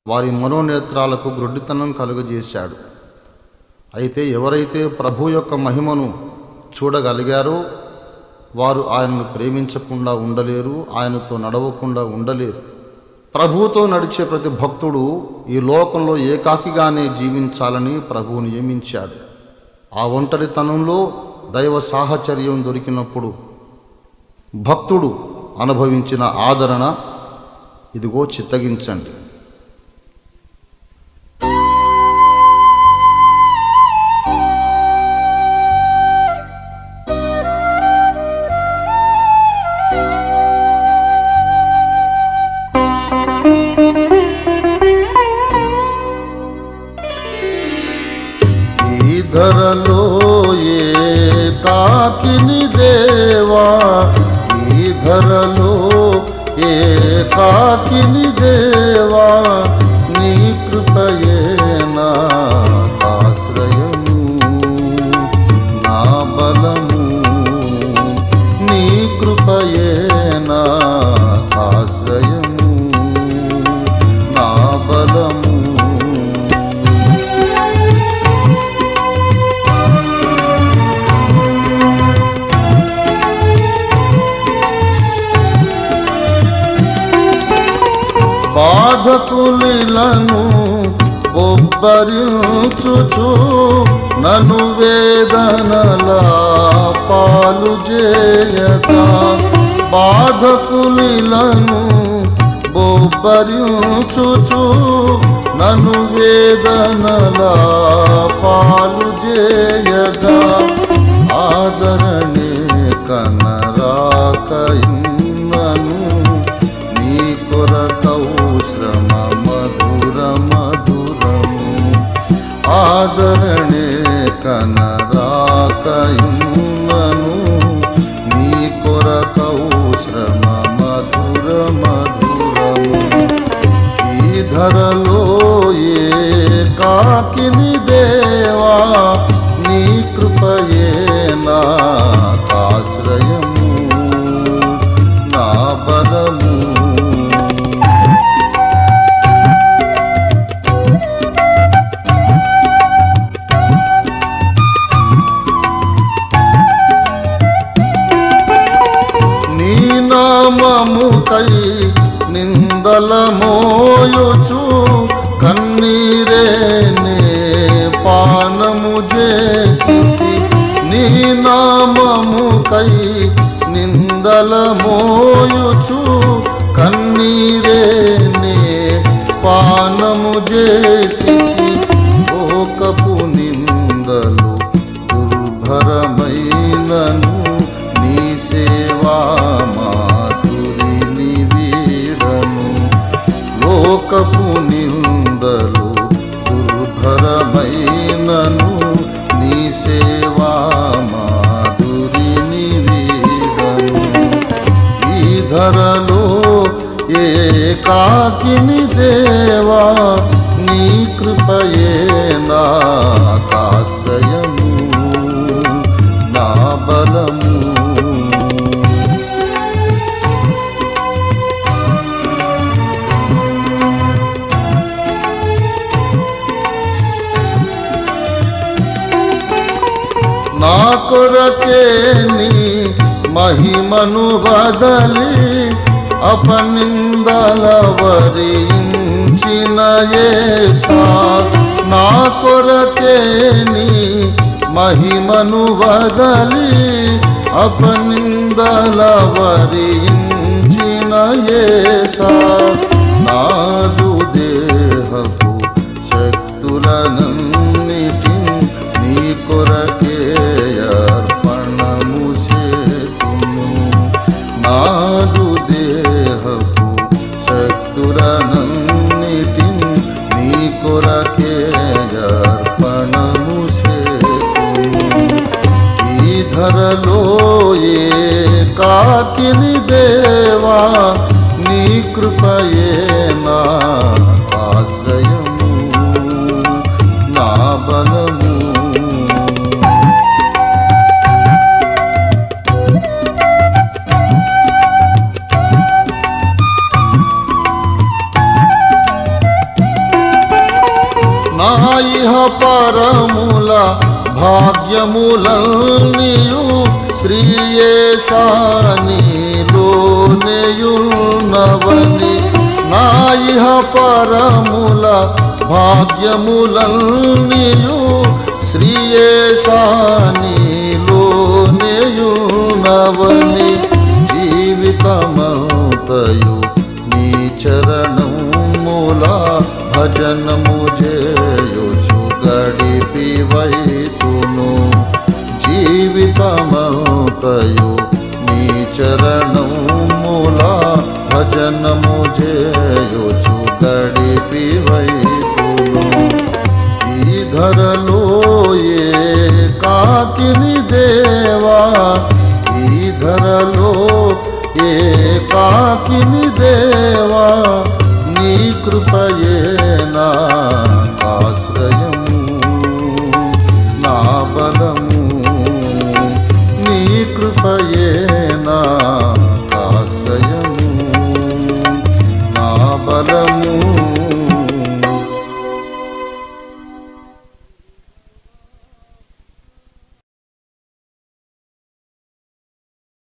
వారి మనోనేత్రాలకు గ్రుడ్డితనం కలుగజేశాడు అయితే ఎవరైతే ప్రభు యొక్క మహిమను చూడగలిగారో వారు ఆయనను ప్రేమించకుండా ఉండలేరు ఆయనతో నడవకుండా ఉండలేరు ప్రభువుతో నడిచే ప్రతి భక్తుడు ఈ లోకంలో ఏకాకిగానే జీవించాలని ప్రభువు నియమించాడు ఆ ఒంటరితనంలో దైవ సాహచర్యం దొరికినప్పుడు భక్తుడు అనుభవించిన ఆదరణ ఇదిగో చిత్తగించండి ఈ ధరలో ఏ కాకిని దేవా ఈ ధరలో ఏ కాకిని దేవా నీ కృపయే నా ఆశ్రయము నా బలము నీ కృపయే నా ఆశ్రయము నా బలము బాధకులను బొబ్బరించుచు నన్ను వేదనల పాలు చేయగా బాధకులను బొబ్బరించుచు నన్ను వేదనల పాలు చేయగా ఆదరణే కనరాకయున్నను నీ కొరకౌ శ్రమ మధుర మధురము ఆదరణే కనరాకయున్నను నీ కొరకౌ శ్రమ మధుర మధురము ఈ ధరలో ఏ కాకిని దేవా నీ కృపయే నా ఆశ్రయము నా బలము నీ నామముకై నిందల మోయుచు కన్నీరే నే పానము చేసి నీ నామముకై నిందల మోయుచు కన్నీరే నే పానము చేసి ఓకపు నిందలు దుర్భరమైనను నీ సేవా మాధురిని వీడను లోకపు నిందలు దుర్భరమైనను నీ సేవా మాధురిని వీడను ఈ ధరలో ఏ కాకిని దేవా నీ కృపయే నా ఆశ్రయము నా బలము నా కొరకే నీ మహిమను వదలి అపనిందల వరించిన యేసా నా కొరకే నీ మహిమను వదలి అపనిందల వరించిన యేసా నాదు దేహపు శక్తులనన్నిటి నీ కొరకే అర్పణము చేతును నాదు దేహపు శక్తులనన్నిటి నీ కొరకే అర్పణము చేతును ఈ ధరలో ఏ కాకిని దేవా నీ కృపయే నా నా ఇహ పరముల భాగ్యములన్నీయు శ్రీయేశానిలోనేయున్నవని నా ఇహ పరముల భాగ్యములన్నీయు శ్రీయేశానిలోనేయున్నవని జీవితమంతయు నీ చరణముల భజనము చేయుచు గడిపి వైతును జీవితమంతయు నీ చరణముల భజనము చేయుచు గడిపి వైతును ఈ ధరలో ఏ కాకిని దేవా ఈ ధరలో ఏ కాకిని దేవా నీ కృపయే నా ఆశ్రయము నా బలము నీ కృపయే నా ఆశ్రయము నా బలము